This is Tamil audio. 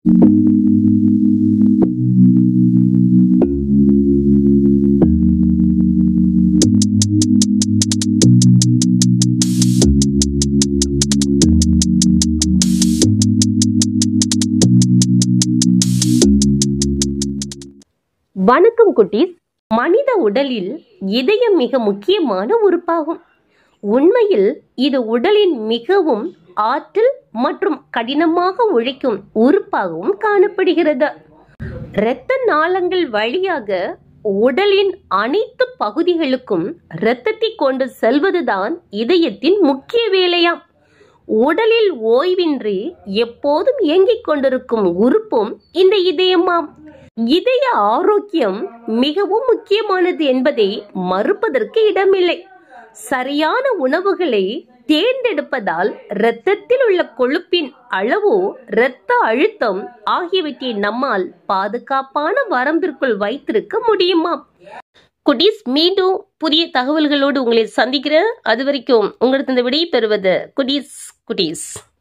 வணக்கம் குட்டீஸ் மனித உடலில் இதயம் மிக முக்கியமான உறுப்பாகும் உண்மையில் இது உடலின் மிகவும் ஆற்றல் மற்றும் கடினமாக உழைக்கும் உறுப்பாகவும் காணப்படுகிறது இரத்த நாளங்கள் வழியாக உடலின் அனைத்து பகுதிகளுக்கும் இரத்தத்தை கொண்டு செல்வதுதான் இதயத்தின் முக்கிய வேலையாம் உடலில் ஓய்வின்றி எப்போதும் இயங்கிக் கொண்டிருக்கும் உறுப்பும் இந்த இதயமாம் இதய ஆரோக்கியம் மிகவும் முக்கியமானது என்பதை மறுப்பதற்கு இடமில்லை சரியான உணவுகளை தேர்ந்தெடுப்பதால் இரத்தத்தில் உள்ள கொழுப்பின் அளவு இரத்த அழுத்தம் ஆகியவற்றை நம்மால் பாதுகாப்பான வரம்பிற்குள் வைத்திருக்க முடியுமாம் குட்டீஸ் மீண்டும் புதிய தகவல்களோடு உங்களை சந்திக்கிறேன் அது வரைக்கும் உங்களுக்கு இந்த விடை பெறுவது குட்டீஸ் குட்டீஸ்